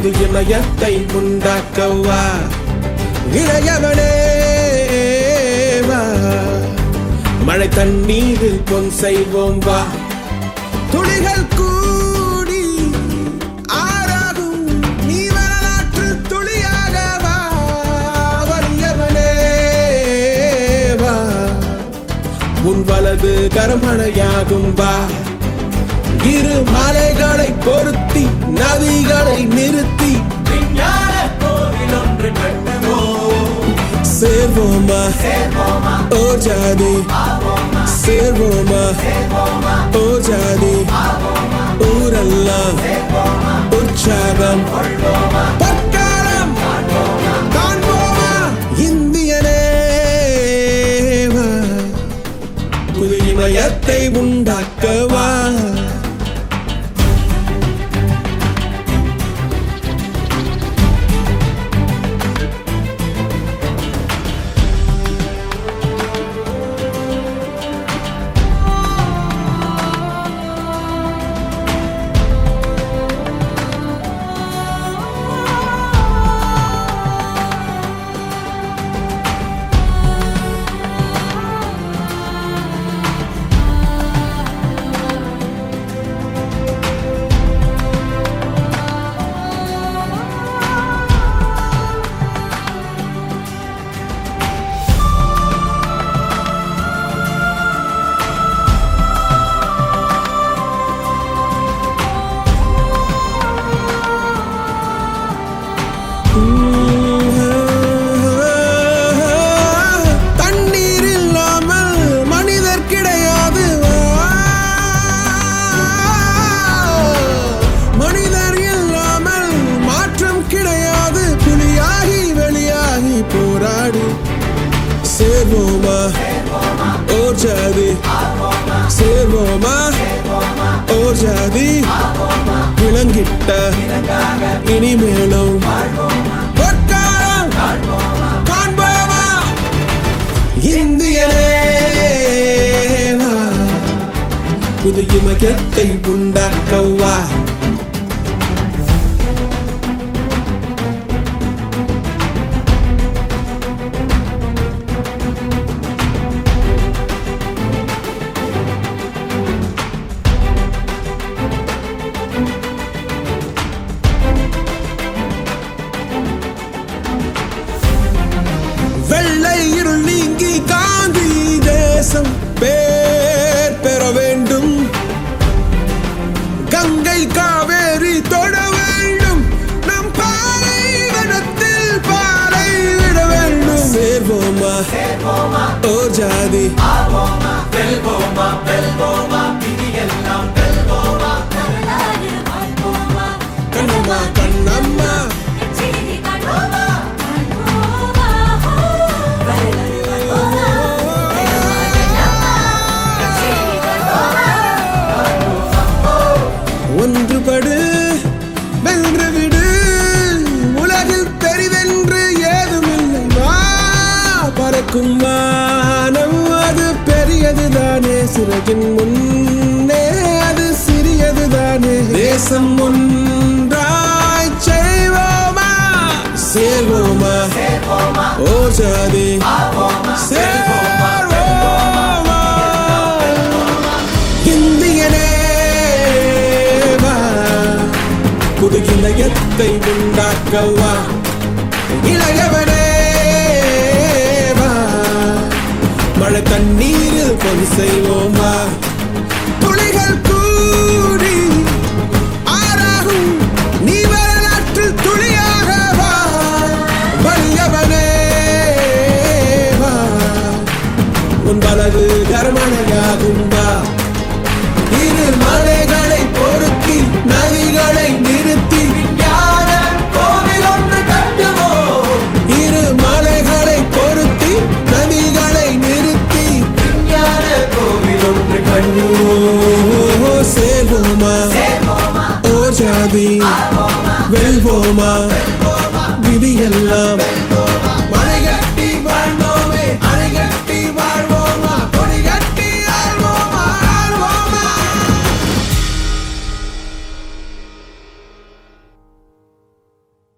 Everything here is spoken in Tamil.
புது இமயத்தை உண்டாக்கவா இளையவனே வா மழை தண்ணீரில் பொன் செய்வோம் வா துளிகள் கூடி ஆறாகும் நீ வரலாற்று துளியாக வா வலியவனே வா உன் வலது கரமழையாகும் வா இரு மலைகளை பொருத்தி நதிகளை நிறுத்தி விஞ்ஞான கோவில் ஒன்று கட்டுவோம் சேர்வோமா ஓ ஜாதி சேர்வோமா ஓ ஜாதி ஊரெல்லாம் உற்சாகம் பொற்காலம் காண்போமா இந்தியனே வா. புது இமயத்தை உண்டாக்கவா தண்ணீர் இல்லாமல் மனிதர் கிடையாது மனிதர் இல்லாமல் மாற்றம் கிடையாது புலியாகி வெளியாகி போராடி சேர்வோமா ஓர் ஜாதி சேர்வோமா ஓர் ஜாதி விளங்கிட்ட இனிமேலும் பொற்காலம் காண்போமா இந்தியனே வா. புது இமயத்தை உண்டாக்கவா வெள்ளை இருள் நீங்கி காந்தி தேசம் பேர் பெற வேண்டும் கங்கை காவேரி தொட வேண்டும் நம் பாலைவனத்தில் பாலை விட வேண்டும் சேர்வோமா ஓ ஜாதி வெல்வோமா வெல்வோமா விதியெல்லாம் வெல்வோமா வரலாறு வாழ்வோமா கண்ணம்மா கண்ணம்மா செய்தி காண்போமா காண்போமா வரலாறு வாழ்வோமா செய்தி காண்போமா ஒன்றுபடு வென்று விடு உலகில் பெரிதென்று ஏதுமில்லை வா பறக்கும் வானம் அது பெரியதுதானே சிறகின் முன்னே அது சிறியதுதானே தேசம் ஒன்றாய் செய்வோமா சேர்வோமா ஓ ஜாதி சேர்வோமா இந்தியனே வா. புது இளையத்தை உண்டாக்கவா இளையவனே வா. மழை தண்ணீரில் பொன் செய்வோமா துளிகள் கூடி ஆறாகும் நீ வரலாற்றில் துளியாக வா வலியவனே வா உன் வலது கரமணையாகும் வா இரு மலைகளை பொருத்தி நதிகளை நிறுத்தி விஞ்ஞான கோவில் ஒன்று கட்டுவோம் இரு மலைகளை பொருத்தி நதிகளை நிறுத்தி விஞ்ஞான கோவில் ஒன்று ஓ சேர்வோமா ஓ ஜாதி வெல்வோமா விதியெல்லாம்